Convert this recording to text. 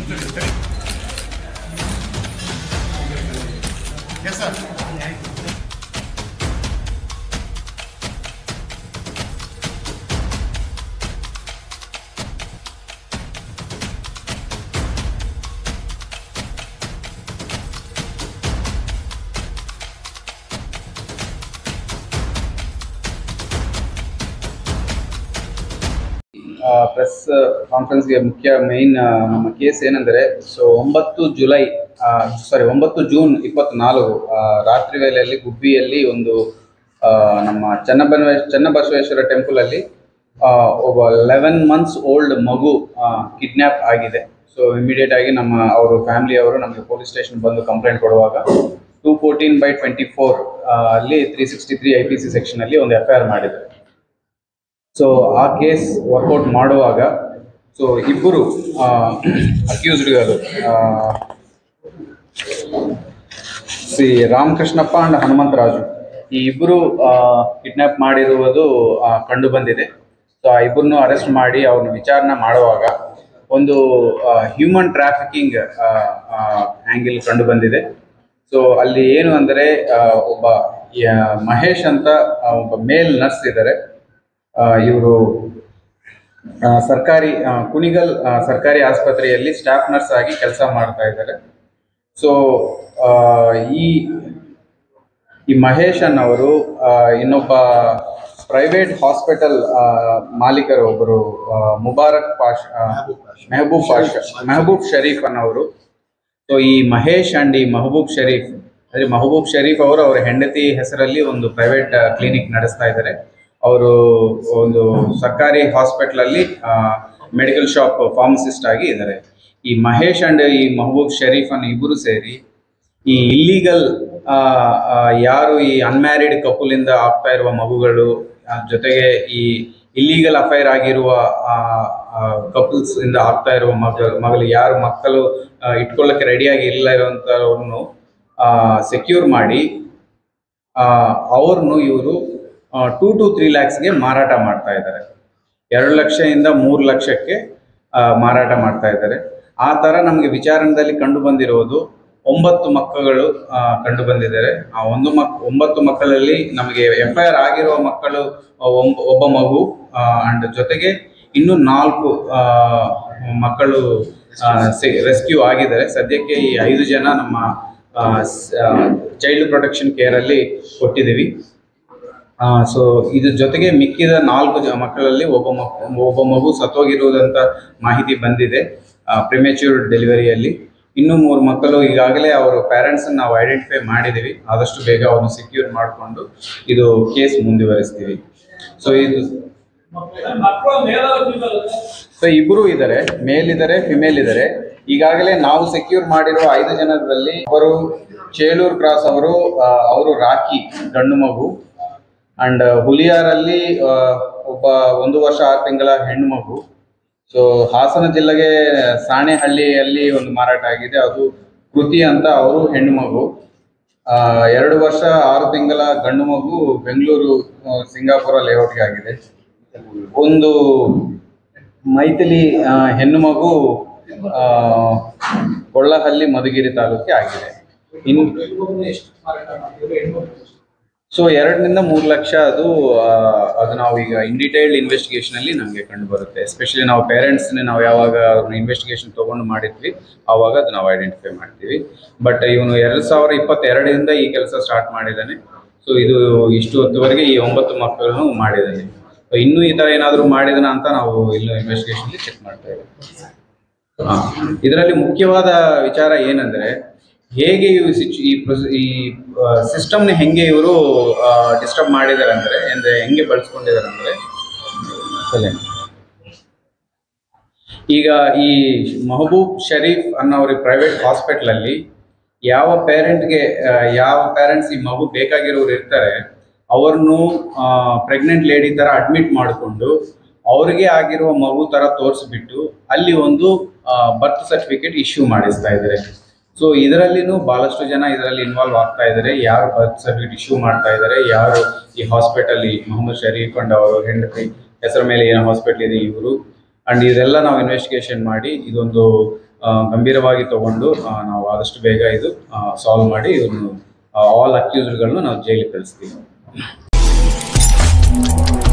Yes, sir. Press ಕಾನ್ಫರೆನ್ಸ್ಗೆ ಮುಖ್ಯ main ನಮ್ಮ case ಏನಂದರೆ ಸೊ ಒಂಬತ್ತು ಜುಲೈ ಸಾರಿ ಒಂಬತ್ತು ಜೂನ್ ಇಪ್ಪತ್ನಾಲ್ಕು ರಾತ್ರಿ ವೇಳೆಯಲ್ಲಿ ಗುಬ್ಬಿಯಲ್ಲಿ ಒಂದು ಆ, ನಮ್ಮ ಚನ್ನಬಸವ ಚನ್ನಬಸವೇಶ್ವರ ಟೆಂಪಲಲ್ಲಿ ಒಬ್ಬ ಲೆವೆನ್ ಮಂತ್ಸ್ ಓಲ್ಡ್ ಮಗು ಕಿಡ್ನ್ಯಾಪ್ ಆಗಿದೆ ಸೊ ಇಮಿಡಿಯೇಟ್ ಆಗಿ ನಮ್ಮ ಅವರು ಫ್ಯಾಮಿಲಿಯವರು ನಮಗೆ ಪೊಲೀಸ್ ಸ್ಟೇಷನ್ ಬಂದು ಕಂಪ್ಲೇಂಟ್ ಕೊಡುವಾಗ two fourteen by twenty four ಅಲ್ಲಿ three sixty three I P C ಸೆಕ್ಷನಲ್ಲಿ ಒಂದು ಎಫ್ ಐ ಆರ್ ಮಾಡಿದ್ದಾರೆ ಸೊ ಆ ಕೇಸ್ ವರ್ಕೌಟ್ ಮಾಡುವಾಗ ಸೊ ಇಬ್ಬರು ಅಕ್ಯೂಸ್ಡ್ಗಳು ಸಿ ರಾಮಕೃಷ್ಣಪ್ಪ ಅಂಡ್ ಹನುಮಂತರಾಜು ಈ ಇಬ್ಬರು ಕಿಡ್ನಾಪ್ ಮಾಡಿರುವುದು ಆ, ಕಂಡು ಬಂದಿದೆ ಸೊ ಆ ಇಬ್ಬರನ್ನು ಅರೆಸ್ಟ್ ಮಾಡಿ ಅವ್ರನ್ನ ವಿಚಾರಣೆ ಮಾಡುವಾಗ ಒಂದು ಹ್ಯೂಮನ್ ಟ್ರಾಫಿಕಿಂಗ್ ಆ್ಯಂಗಿಲ್ ಕಂಡು ಬಂದಿದೆ ಸೊ ಅಲ್ಲಿ ಏನು ಅಂದರೆ ಒಬ್ಬ ಯ- ಮಹೇಶ್ ಅಂತ ಆ, ಒಬ್ಬ ಮೇಲ್ ನರ್ಸ್ ಇದ್ದಾರೆ ಇವರು ಸರ್ಕಾರಿ ಆ, ಕುಣಿಗಲ್ ಆ, ಸರ್ಕಾರಿ ಆಸ್ಪತ್ರೆಯಲ್ಲಿ ಸ್ಟಾಫ್ ನರ್ಸ್ ಆಗಿ ಕೆಲಸ ಮಾಡ್ತಾ ಇದ್ದಾರೆ ಸೊ ಈ ಈ ಮಹೇಶ್ ಅನ್ನವರು ಆ, ಇನ್ನೊಬ್ಬ ಪ್ರೈವೇಟ್ ಹಾಸ್ಪಿಟಲ್ ಮಾಲೀಕರು ಒಬ್ಬರು ಆ, ಮುಬಾರಕ್ ಪಾಷ್ ಆ, ಮೆಹಬೂಬ್ ಪಾಷ್ ಮೆಹಬೂಬ್ ಶರೀಫ್ ಅನ್ನೋರು ಸೊ ಈ ಮಹೇಶ್ ಅಂಡ್ ಈ ಮಹಬೂಬ್ ಶರೀಫ್ ಅಂದ್ರೆ ಮಹಬೂಬ್ ಶರೀಫ್ ಅವರು ಅವರ ಹೆಂಡತಿ ಹೆಸರಲ್ಲಿ ಒಂದು ಪ್ರೈವೇಟ್ ಕ್ಲಿನಿಕ್ ನಡೆಸ್ತಾ ಇದ್ದಾರೆ ಅವರು ಒಂದು ಸರ್ಕಾರಿ ಹಾಸ್ಪಿಟಲ್ ಅಲ್ಲಿ ಮೆಡಿಕಲ್ ಶಾಪ್ ಫಾರ್ಮಸಿಸ್ಟ್ ಆಗಿ ಇದ್ದಾರೆ ಈ ಮಹೇಶ್ ಅಂಡ್ ಈ ಮಹಬೂಬ್ ಶರೀಫ್ ಅನ್ನೋ ಇಬ್ಬರು ಸೇರಿ ಈ ಇಲ್ಲಿಗಲ್ ಯಾರು ಈ ಅನ್ಮ್ಯಾರಿಡ್ ಕಪಲ್ ಇಂದ ಆಗ್ತಾ ಇರುವ ಮಗುಗಳು ಆ, ಜೊತೆಗೆ ಈ ಇಲ್ಲಿಗಲ್ ಅಫೈರ್ ಆಗಿರುವ ಕಪಲ್ಸ್ ಇಂದ ಆಗ್ತಾ ಇರುವ ಮಗ ಮಗಳು ಯಾರು ಮಕ್ಕಳು ಆ, ಇಟ್ಕೊಳ್ಳಕ್ಕೆ ರೆಡಿಯಾಗಿ ಇಲ್ಲ ಇರುವಂಥವ್ರನ್ನು ಸೆಕ್ಯೂರ್ ಮಾಡಿ ಅವ್ರನ್ನು ಇವರು ಟೂ ಟು ತ್ರೀ ಲ್ಯಾಕ್ಸ್ಗೆ ಮಾರಾಟ ಮಾಡ್ತಾ ಇದ್ದಾರೆ ಎರಡು ಲಕ್ಷದಿಂದ ಮೂರು ಲಕ್ಷಕ್ಕೆ ಆ, ಮಾರಾಟ ಮಾಡ್ತಾ ಇದ್ದಾರೆ ಆ ಥರ ನಮಗೆ ವಿಚಾರಣೆಯಲ್ಲಿ ಕಂಡು ಬಂದಿರುವುದು ಒಂಬತ್ತು ಮಕ್ಕಳು ಆ, ಕಂಡು ಬಂದಿದ್ದಾರೆ ಆ ಒಂದು ಮಕ್ ಒಂಬತ್ತು ಮಕ್ಕಳಲ್ಲಿ ನಮಗೆ ಎಫ್ ಐ ಆರ್ ಆಗಿರುವ ಮಕ್ಕಳು ಆ, ಒಂಬ- ಒಬ್ಬ ಮಗು ಅಂಡ್ ಜೊತೆಗೆ ಇನ್ನು ನಾಲ್ಕು ಆ, ಮಕ್ಕಳು ರೆಸ್ಕ್ಯೂ ಆಗಿದ್ದಾರೆ ಸದ್ಯಕ್ಕೆ ಈ ಐದು ಜನ ನಮ್ಮ ಚೈಲ್ಡ್ ಪ್ರೊಟೆಕ್ಷನ್ ಕೇರಲ್ಲಿ ಕೊಟ್ಟಿದ್ದೀವಿ ಸೊ ಇದ್ರ ಜೊತೆಗೆ ಮಿಕ್ಕಿದ ನಾಲ್ಕು ಜ ಮಕ್ಕಳಲ್ಲಿ ಒಬ್ಬ ಮಕ್ ಒಬ್ಬ ಮಗು ಸತ್ತೋಗಿರುವುದಂತ ಮಾಹಿತಿ ಬಂದಿದೆ ಪ್ರಿಮೆಚ್ಯೂರ್ ಡೆಲಿವರಿಯಲ್ಲಿ ಇನ್ನೂ ಮೂರು ಮಕ್ಕಳು ಈಗಾಗಲೇ ಅವರ ಪೇರೆಂಟ್ಸನ್ನು ನಾವು ಐಡೆಂಟಿಫೈ ಮಾಡಿದ್ದೀವಿ ಆದಷ್ಟು ಬೇಗ ಅವ್ರನ್ನ ಸೆಕ್ಯೂರ್ ಮಾಡಿಕೊಂಡು ಇದು ಕೇಸ್ ಮುಂದುವರಿಸ್ತೀವಿ ಸೊ ಇದು ಸೊ ಇಬ್ಬರು ಇದ್ದಾರೆ ಮೇಲ್ ಇದ್ದಾರೆ ಫಿಮೇಲ್ ಇದ್ದಾರೆ ಈಗಾಗಲೇ ನಾವು ಸೆಕ್ಯೂರ್ ಮಾಡಿರುವ ಐದು ಜನರಲ್ಲಿ ಅವರು ಚೇಳೂರು ಕ್ರಾಸ್ ಅವರು ಆ, ಅವರು ರಾಕಿ ಗಂಡು ಮಗು ಅಂಡ್ ಹುಲಿಯಾರಲ್ಲಿ ಆ, ಒಬ್ಬ ಒಂದು ವರ್ಷ ಆರು ತಿಂಗಳ ಹೆಣ್ಣು ಮಗು ಸೊ ಹಾಸನ ಜಿಲ್ಲೆಗೆ ಸಾಣೆಹಳ್ಳಿಯಲ್ಲಿ ಒಂದು ಮಾರಾಟ ಆಗಿದೆ ಅದು ಕೃತಿ ಅಂತ ಅವರು ಹೆಣ್ಣು ಮಗು ಆ, ಎರಡು ವರ್ಷ ಆರು ತಿಂಗಳ ಗಂಡು ಮಗು ಬೆಂಗಳೂರು ಆ, ಸಿಂಗಾಪುರ ಲೇಔಟ್ಗೆ ಆಗಿದೆ ಒಂದು ಮೈಥಿಲಿ ಆ, ಹೆಣ್ಣು ಮಗು ಆ, ಕೊಳ್ಳಹಳ್ಳಿ ಮಧುಗಿರಿ ತಾಲೂಕಿಗೆ ಆಗಿದೆ ಇನ್ನು ಸೊ ಎರಡರಿಂದ ಮೂರು ಲಕ್ಷ ಅದು ಆ, ಅದು ನಾವು ಈಗ ಇನ್ ಡೀಟೇಲ್ಡ್ ಇನ್ವೆಸ್ಟಿಗೇಷನ್ ಅಲ್ಲಿ ನಮಗೆ ಕಂಡು ಬರುತ್ತೆ ಎಸ್ಪೆಷಲಿ ನಾವು ಪೇರೆಂಟ್ಸ್ ನಾವು ಯಾವಾಗ ಇನ್ವೆಸ್ಟಿಗೇಷನ್ ತಗೊಂಡು ಮಾಡಿದ್ವಿ ಆವಾಗ ಅದು ನಾವು ಐಡೆಂಟಿಫೈ ಮಾಡ್ತೀವಿ ಬಟ್ ಇವನು ಎರಡ್ ಸಾವಿರ ಇಪ್ಪತ್ತೆರಡರಿಂದ ಈ ಕೆಲಸ ಸ್ಟಾರ್ಟ್ ಮಾಡಿದ್ದಾನೆ ಸೊ ಇದು ಇಷ್ಟು ಹೊತ್ತುವರೆಗೆ ಈ ಒಂಬತ್ತು ಮಕ್ಕಳನ್ನು ಮಾಡಿದ್ದಾನೆ ಸೊ ಇನ್ನೂ ಈ ತರ ಏನಾದರೂ ಮಾಡಿದನ ಅಂತ ನಾವು ಇನ್ನು ಇನ್ವೆಸ್ಟಿಗೇಷನ್ ಚೆಕ್ ಮಾಡ್ತಾ ಇದ್ದೀವಿ ಇದರಲ್ಲಿ ಮುಖ್ಯವಾದ ವಿಚಾರ ಏನಂದ್ರೆ ಹೇಗೆ ಇವು ಸಿಚು ಈ ಪ್ರೊಸ- ಈ ಸಿಸ್ಟಮ್ನ ಹೆಂಗೆ ಇವರು ಡಿಸ್ಟರ್ಬ್ ಮಾಡಿದ್ದಾರೆ ಅಂದ್ರೆ ಅಂದ್ರೆ ಹೆಂಗೆ ಬಳಸ್ಕೊಂಡಿದ್ದಾರೆ ಅಂದ್ರೆ ಸರಿ. ಈಗ ಈ ಮಹಬೂಬ್ ಶರೀಫ್ ಅನ್ನೋರ ಪ್ರೈವೇಟ್ ಹಾಸ್ಪಿಟಲ್ ಅಲ್ಲಿ ಯಾವ ಪೇರೆಂಟ್ಗೆ ಯಾವ ಪೇರೆಂಟ್ಸ್ ಈ ಮಗು ಬೇಕಾಗಿರೋರು ಇರ್ತಾರೆ ಅವ್ರನ್ನು ಪ್ರೆಗ್ನೆಂಟ್ ಲೇಡಿ ತರ ಅಡ್ಮಿಟ್ ಮಾಡಿಕೊಂಡು ಅವ್ರಿಗೆ ಆಗಿರುವ ಮಗು ತರ ತೋರಿಸ್ಬಿಟ್ಟು ಅಲ್ಲಿ ಒಂದು ಬರ್ತ್ ಸರ್ಟಿಫಿಕೇಟ್ ಇಶ್ಯೂ ಮಾಡಿಸ್ತಾ ಇದ್ದಾರೆ ಸೊ ಇದರಲ್ಲಿನೂ ಬಹಳಷ್ಟು ಜನ ಇದರಲ್ಲಿ ಇನ್ವಾಲ್ವ್ ಆಗ್ತಾ ಇದ್ದಾರೆ ಯಾರು ಬರ್ತ್ ಸರ್ಟಿಫಿಕೇಟ್ ಇಶ್ಯೂ ಮಾಡ್ತಾ ಇದ್ದಾರೆ ಯಾರು ಈ ಹಾಸ್ಪಿಟಲ್ ಈ ಮೊಹಮ್ಮದ್ ಶರೀಫ್ ಅಂಡ್ ಅವರು ಹೆಂಡತಿ ಹೆಸರ ಮೇಲೆ ಏನೋ ಹಾಸ್ಪಿಟಲ್ ಇದೆ ಇವರು ಅಂಡ್ ಇದೆಲ್ಲ ನಾವು ಇನ್ವೆಸ್ಟಿಗೇಷನ್ ಮಾಡಿ ಇದೊಂದು ಆ, ಗಂಭೀರವಾಗಿ ತಗೊಂಡು ಆ, ನಾವು ಆದಷ್ಟು ಬೇಗ ಇದು ಸಾಲ್ವ್ ಮಾಡಿ ಇವ್ರನ್ನು ಆಲ್ ಅಕ್ಯೂಸ್ಡ್ಗಳನ್ನು ನಾವು ಜೈಲಿಗೆ ಕಳಿಸ್ತೀವಿ